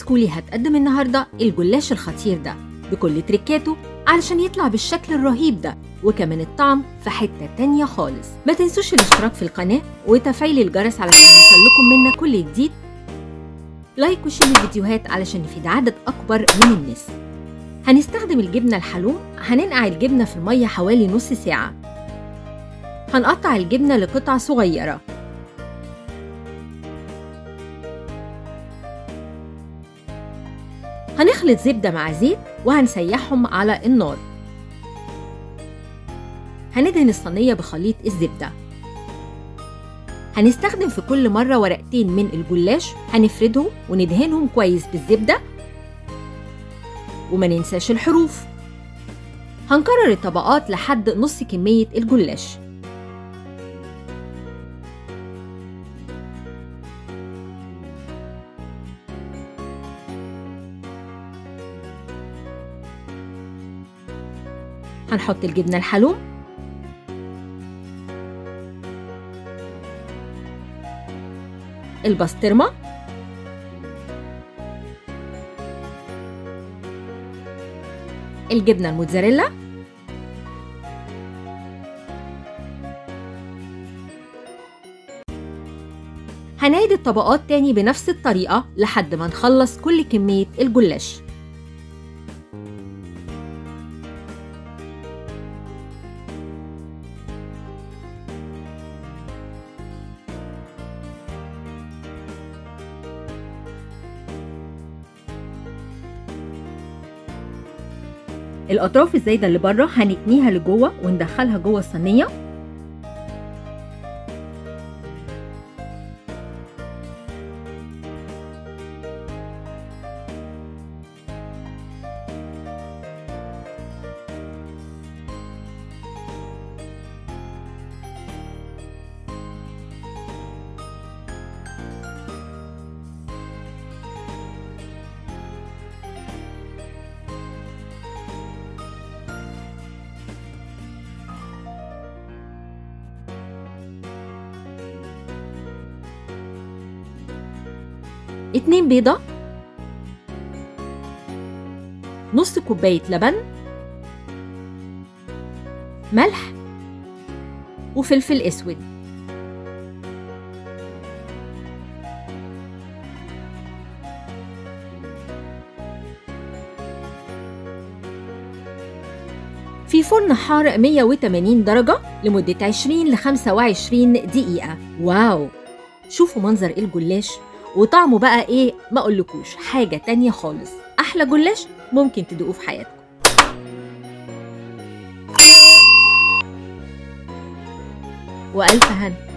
سكولي هتقدم النهاردة الجلاش الخطير ده بكل تريكاته علشان يطلع بالشكل الرهيب ده وكمان الطعم في حتة تانية خالص ما تنسوش الاشتراك في القناة وتفعيل الجرس علشان يوصلكم منا كل جديد لايك وشير الفيديوهات علشان يفيد عدد أكبر من الناس هنستخدم الجبنة الحلوم هننقع الجبنة في المية حوالي نص ساعة هنقطع الجبنة لقطع صغيرة هنخلط زبدة مع زيت وهنسيحهم على النار هندهن الصينية بخليط الزبدة هنستخدم في كل مرة ورقتين من الجلاش هنفردهم وندهنهم كويس بالزبدة وما ننساش الحروف هنكرر الطبقات لحد نص كمية الجلاش هنحط الجبنة الحلوم البسطرمة الجبنة الموتزاريلا هنعيد الطبقات تاني بنفس الطريقة لحد ما نخلص كل كمية الجلاش الاطراف الزايده اللي بره هنتنيها لجوه وندخلها جوه الصينيه اتنين بيضة نص كوباية لبن ملح وفلفل اسود في فرن حار 180 درجة لمدة 20 ل 25 دقيقة واو شوفوا منظر الجلاش وطعمه بقى ايه ما اقولكوش حاجة تانية خالص احلى جلاش ممكن تدوقوه في حياتكم والف هنا